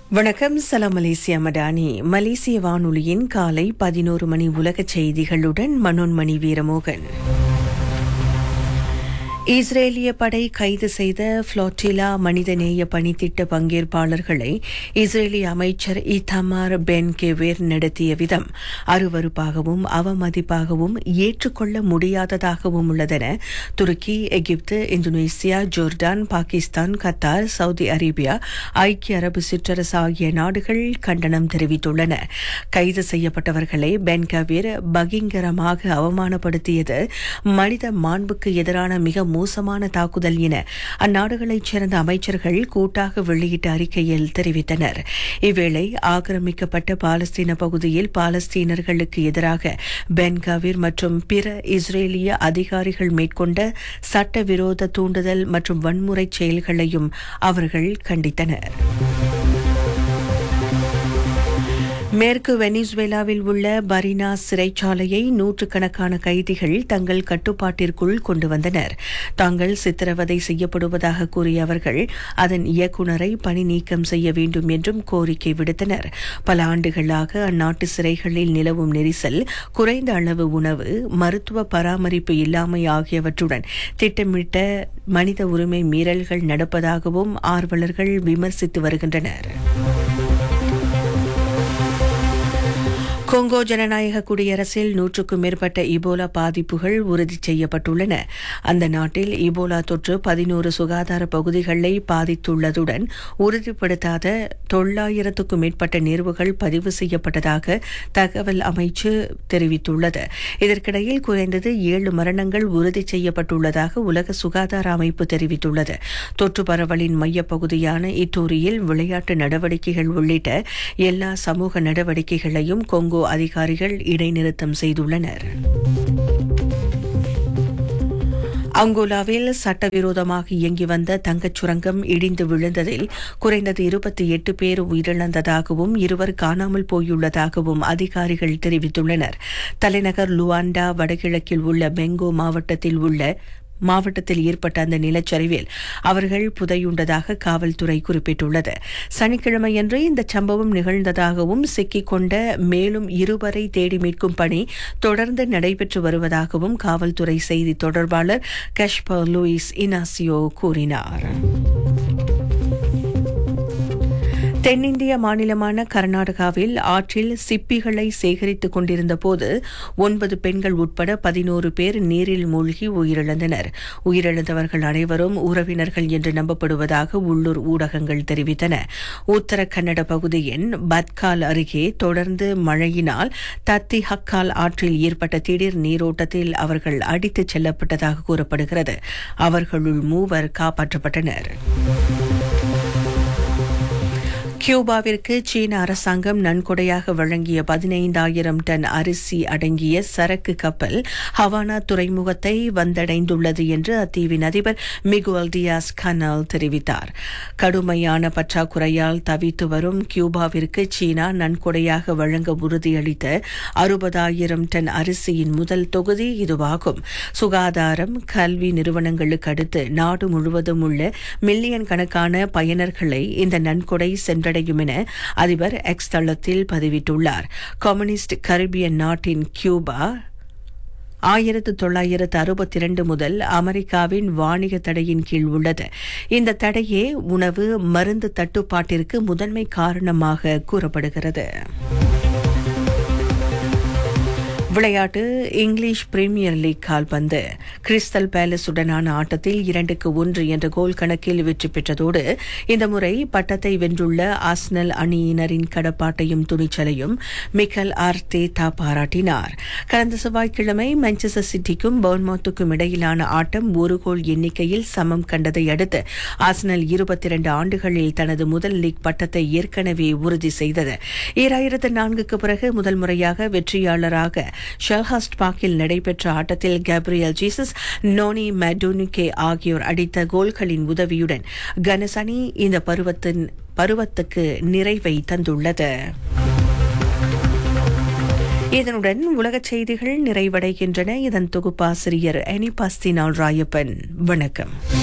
வணக்கம் சலாம் மலேசியா மடானி மலேசிய வானொலியின் காலை பதினோரு மணி உலகச் செய்திகளுடன் மனோன்மணி வீரமோகன் இஸ்ரேலிய படை கைது செய்த புளோட்டிலா மனிதநேய பணித்திட்ட பங்கேற்பாளர்களை இஸ்ரேலிய அமைச்சர் இத்தமார் பென் கெவேர் நடத்திய விதம் அருவருப்பாகவும் அவமதிப்பாகவும் ஏற்றுக்கொள்ள முடியாததாகவும் உள்ளதென துருக்கி எகிப்து Indonesia Jordan Pakistan Qatar Saudi Arabia ஐக்கிய அரபு சிற்றரசு ஆகிய நாடுகள் கண்டனம் தெரிவித்துள்ளன கைது செய்யப்பட்டவர்களை பென் கவீர் பகிங்கரமாக அவமானப்படுத்தியது மனித மாண்புக்கு எதிரான மிக மோசமான தாக்குதல் என அந்நாடுகளைச் சேர்ந்த அமைச்சர்கள் கூட்டாக வெளியிட்ட அறிக்கையில் தெரிவித்தனர் இவ்வேளை ஆக்கிரமிக்கப்பட்ட பாலஸ்தீன பகுதியில் பாலஸ்தீனர்களுக்கு எதிராக பென்காவிர் மற்றும் பிற இஸ்ரேலிய அதிகாரிகள் மேற்கொண்ட சட்டவிரோத தூண்டுதல் மற்றும் வன்முறை செயல்களையும் அவர்கள் கண்டித்தனர் மேற்கு வெனிசுவேலாவில் உள்ள பரினா சிறைச்சாலையை நூற்றுக்கணக்கான கைதிகள் தங்கள் கட்டுப்பாட்டிற்குள் கொண்டு வந்தனர் தாங்கள் சித்திரவதை செய்யப்படுவதாக கூறிய அவர்கள் அதன் இயக்குநரை பணி நீக்கம் செய்ய வேண்டும் என்றும் கோரிக்கை விடுத்தனர் பல ஆண்டுகளாக அந்நாட்டு சிறைகளில் நிலவும் நெரிசல் குறைந்த அளவு உணவு மருத்துவ பராமரிப்பு இல்லாமை ஆகியவற்றுடன் திட்டமிட்ட மனித உரிமை மீறல்கள் நடப்பதாகவும் ஆர்வலர்கள் விமர்சித்து வருகின்றனர் கொங்கோ ஜனநாயக குடியரசில் நூற்றுக்கும் மேற்பட்ட இபோலா பாதிப்புகள் உறுதி செய்யப்பட்டுள்ளன அந்த நாட்டில் இபோலா தொற்று பதினோரு சுகாதார பகுதிகளை பாதித்துள்ளதுடன் உறுதிப்படுத்தாத தொள்ளாயிரத்துக்கும் மேற்பட்ட நேர்வுகள் பதிவு செய்யப்பட்டதாக தகவல் அமைச்சு தெரிவித்துள்ளது இதற்கிடையில் குறைந்தது ஏழு மரணங்கள் உறுதி செய்யப்பட்டுள்ளதாக உலக சுகாதார அமைப்பு தெரிவித்துள்ளது தொற்று பரவலின் மையப்பகுதியான இத்தூரியில் விளையாட்டு நடவடிக்கைகள் உள்ளிட்ட எல்லா சமூக நடவடிக்கைகளையும் கொங்கோ அதிகாரிகள் இடைநிறுத்தம் செய்துள்ளனர் அங்கோலாவில் சட்டவிரோதமாக இயங்கி வந்த தங்கச் சுரங்கம் இடிந்து விழுந்ததில் குறைந்தது இருபத்தி எட்டு பேர் உயிரிழந்ததாகவும் இருவர் காணாமல் போயுள்ளதாகவும் அதிகாரிகள் தெரிவித்துள்ளனர் தலைநகர் லுவாண்டா வடகிழக்கில் உள்ள பெங்கோ மாவட்டத்தில் உள்ள மாவட்டத்தில் ஏற்பட்ட அந்த நிலச்சரிவில் அவர்கள் புதையுண்டதாக காவல்துறை குறிப்பிட்டுள்ளது சனிக்கிழமையன்று இந்த சம்பவம் நிகழ்ந்ததாகவும் சிக்கிக் கொண்ட மேலும் இருவரை தேடி மீட்கும் பணி தொடர்ந்து நடைபெற்று வருவதாகவும் காவல்துறை செய்தி தொடர்பாளர் கஷ்பர் லூயிஸ் இனாசியோ கூறினார் தென்னிந்திய மாநிலமான கர்நாடகாவில் ஆற்றில் சிப்பிகளை சேகரித்துக் கொண்டிருந்த போது ஒன்பது பெண்கள் உட்பட பதினோரு பேர் நீரில் மூழ்கி உயிரிழந்தனர் உயிரிழந்தவர்கள் அனைவரும் உறவினர்கள் என்று நம்பப்படுவதாக உள்ளூர் ஊடகங்கள் தெரிவித்தன உத்தர கன்னட பகுதியின் பத்கால் அருகே தொடர்ந்து மழையினால் தத்தி ஹக்கால் ஆற்றில் ஏற்பட்ட திடீர் நீரோட்டத்தில் அவர்கள் அடித்துச் செல்லப்பட்டதாக கூறப்படுகிறது அவர்களுள் மூவர் காப்பாற்றப்பட்டனர் கியூபாவிற்கு சீன அரசாங்கம் நன்கொடையாக வழங்கிய பதினைந்தாயிரம் டன் அரிசி அடங்கிய சரக்கு கப்பல் ஹவானா துறைமுகத்தை வந்தடைந்துள்ளது என்று அத்தீவின் அதிபர் மிகுவல் டியாஸ் கனல் தெரிவித்தார் கடுமையான பற்றாக்குறையால் தவித்து வரும் கியூபாவிற்கு சீனா நன்கொடையாக வழங்க உறுதியளித்த அறுபதாயிரம் டன் அரிசியின் முதல் தொகுதி இதுவாகும் சுகாதாரம் கல்வி நிறுவனங்களுக்கு அடுத்து நாடு முழுவதும் உள்ள மில்லியன் கணக்கான பயனர்களை இந்த நன்கொடை சென்ற சென்றடையும் என அதிபர் எக்ஸ் தளத்தில் பதிவிட்டுள்ளார் கம்யூனிஸ்ட் கரிபியன் நாட்டின் கியூபா ஆயிரத்து தொள்ளாயிரத்து அறுபத்தி இரண்டு முதல் அமெரிக்காவின் வாணிக தடையின் கீழ் உள்ளது இந்த தடையே உணவு மருந்து தட்டுப்பாட்டிற்கு முதன்மை காரணமாக கூறப்படுகிறது விளையாட்டு இங்கிலீஷ் பிரீமியர் லீக் கால்பந்து கிறிஸ்டல் பேலஸுடனான ஆட்டத்தில் இரண்டுக்கு ஒன்று என்ற கோல் கணக்கில் வெற்றி பெற்றதோடு இந்த முறை பட்டத்தை வென்றுள்ள ஆஸ்னல் அணியினரின் கடப்பாட்டையும் துணிச்சலையும் மிக்கல் ஆர்த்தேதா பாராட்டினார் கடந்த செவ்வாய்க்கிழமை மான்செஸ்டர் சிட்டிக்கும் பவுன்மவுத்துக்கும் இடையிலான ஆட்டம் ஒரு கோல் எண்ணிக்கையில் சமம் கண்டதை அடுத்து ஆஸ்னல் இருபத்தி இரண்டு ஆண்டுகளில் தனது முதல் லீக் பட்டத்தை ஏற்கனவே உறுதி செய்தது ஈராயிரத்து நான்குக்கு பிறகு முதல் முறையாக வெற்றியாளராக ஷெல்ஹாஸ்ட் பார்க்கில் நடைபெற்ற ஆட்டத்தில் கேப்ரியல் ஜீசஸ் நோனி மெடோனிகே ஆகியோர் அடித்த கோல்களின் உதவியுடன் கனசனி இந்த பருவத்தின் பருவத்துக்கு நிறைவை தந்துள்ளது இதனுடன் உலகச் செய்திகள் நிறைவடைகின்றன இதன் தொகுப்பாசிரியர் அனிபாஸ்தினால் ராயப்பன் வணக்கம்